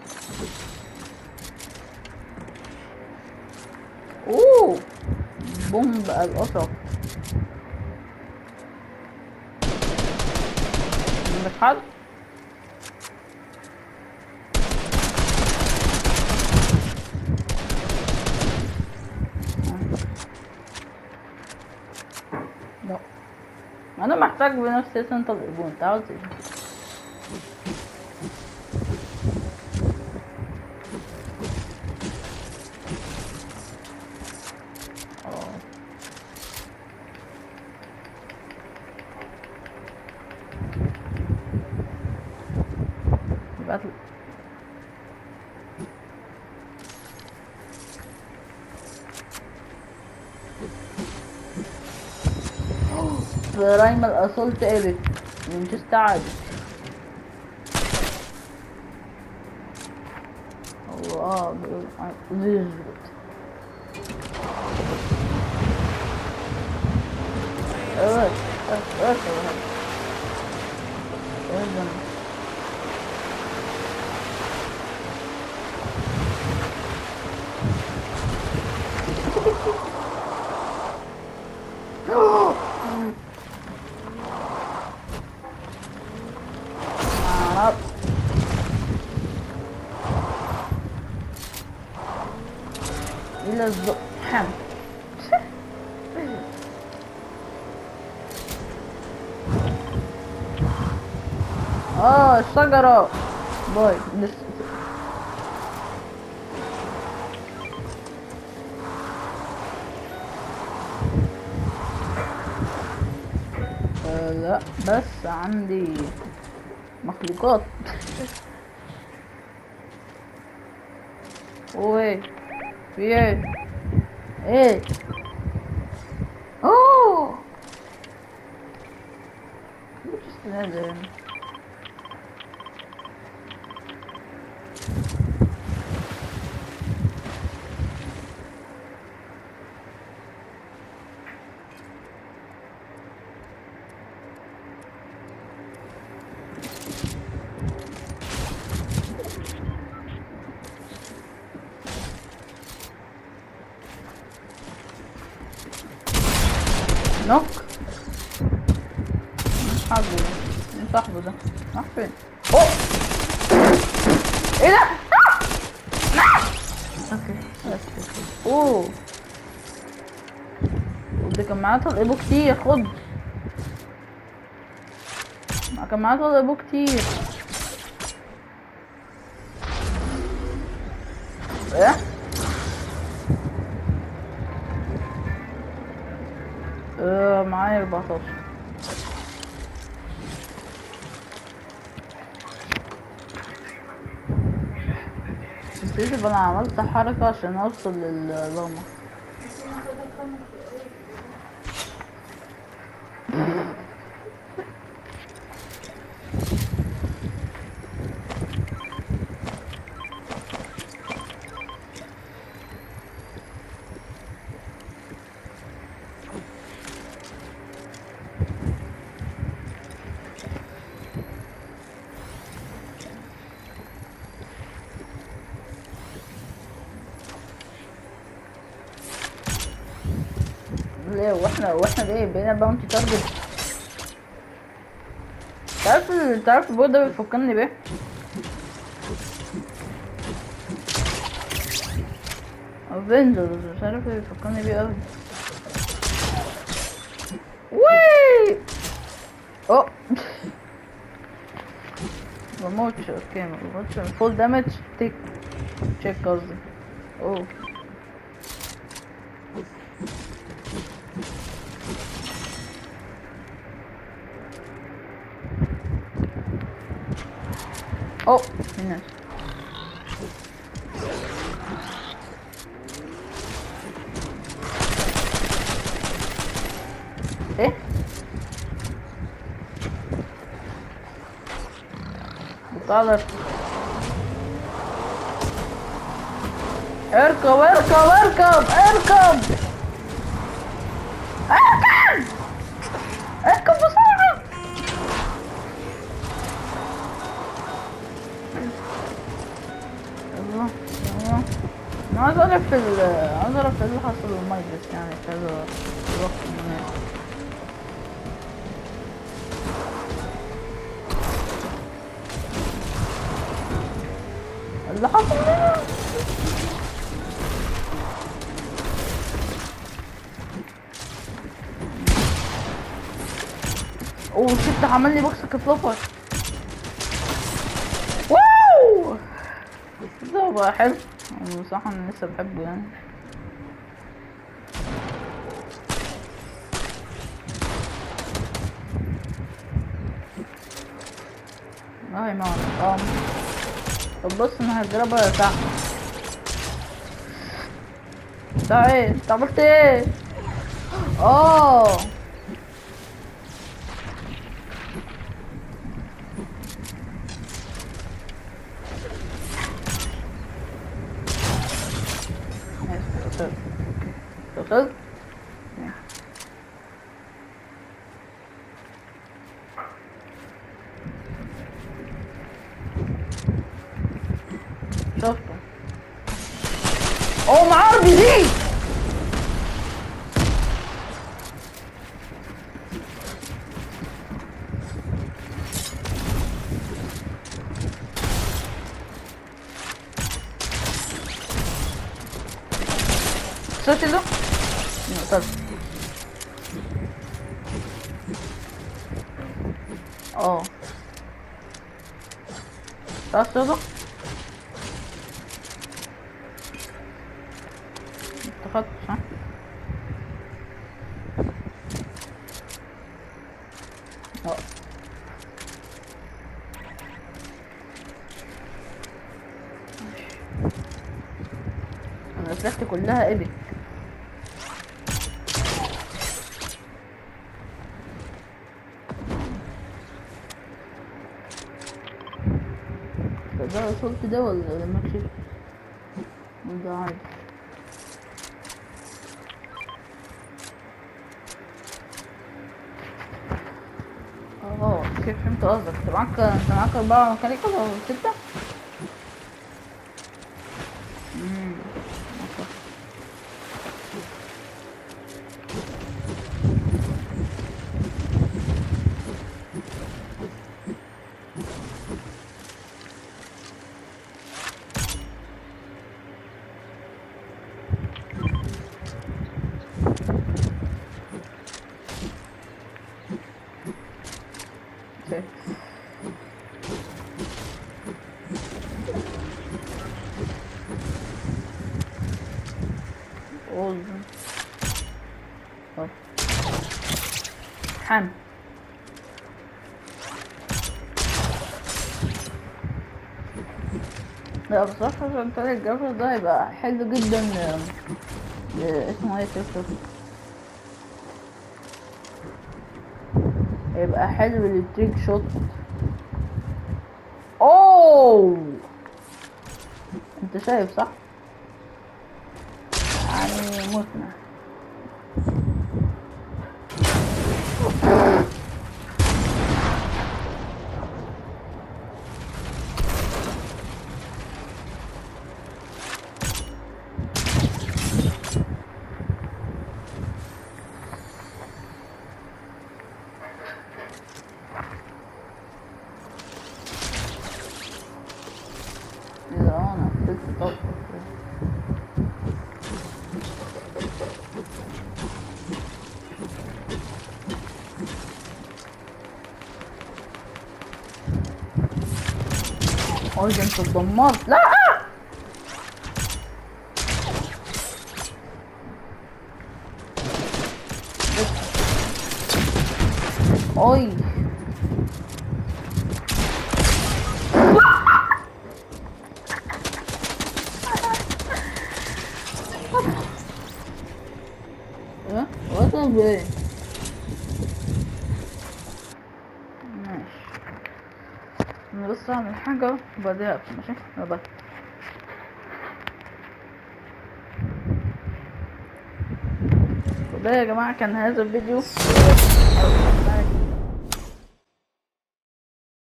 اوه بوم بقى القطر عندك حد لا انا محتاج بنفسي سنتر الايبون انت عاوز ايه اه يبقى اطلع برايمال اسولت ايبك من تستعد الله بيقول زيزبط evet evet evet evet evet canım. Manap. إلى الزحام اه الشجرة باي لسه آه لا بس عندي مخلوقات اوه في ايه ايه اوه Just another. نوك مش حابه ده مين صاحبه ده راح فين اوه ايه ده آه! آه! اوكي بس كده. اوه ده كان معاه طلق ابو كتير خد ما كان معاه طلق ابو كتير ايه آه معايا 14 نسيت يبقى انا عملت حركة عشان اوصل لللاما ليه واحنا واحنا ليه بقينا باونتي تارجت تعرف ال- تعرف البوت ده بيفكرني بيه افنجرز مش عارف ايه بيفكرني بيه اوي وي اوه مموتش اوكي مموتش فول دامج تيك تشيك قصدي اوه اوه في ناس ايه بطالر اركب اركب اركب اركب اركب اركب بسرعة يلا يلا انا عايز اعرف ال عايز اعرف ايه اللي حصل للمايدس يعني كذا وقت من هنا. اللي حصل لنا اوه شفت عمل لي بوكس كفلوبر واو ده بقى حلو بصراحة انا لسه بحبه يعني اه يا مان اه طب بص انا هجربها تحت ده ايه انت عملت ايه اه ماشي وصلت وصلت شفته اوه معاه ار بي جي شفت له؟ طب اه تعرف تضغط؟ اتخذت صح؟ اه انا اسلحتي كلها ايبك ده ده وصلت ده ولا لما كشفت ده عادي اه كيف فهمت قصدك انت معاك انت معاك اربعة ميكانيكال او ستة؟ امم اوكي اوه طب حم لا بصراحة عشان تاني الجرافيك ده هيبقى حلو جدا ل- ل- اسمه ايه تيك توك هيبقى حلو للتريك شوت اوه انت شايف صح يعني متنا اذا انا قفلت طاقة اوه ده انت اتدمرت لا اوي ايه وصل بايه ماشي انا بس اعمل حاجة وبعدين اقفل ماشي يلا باي وده يا جماعة كان هذا الفيديو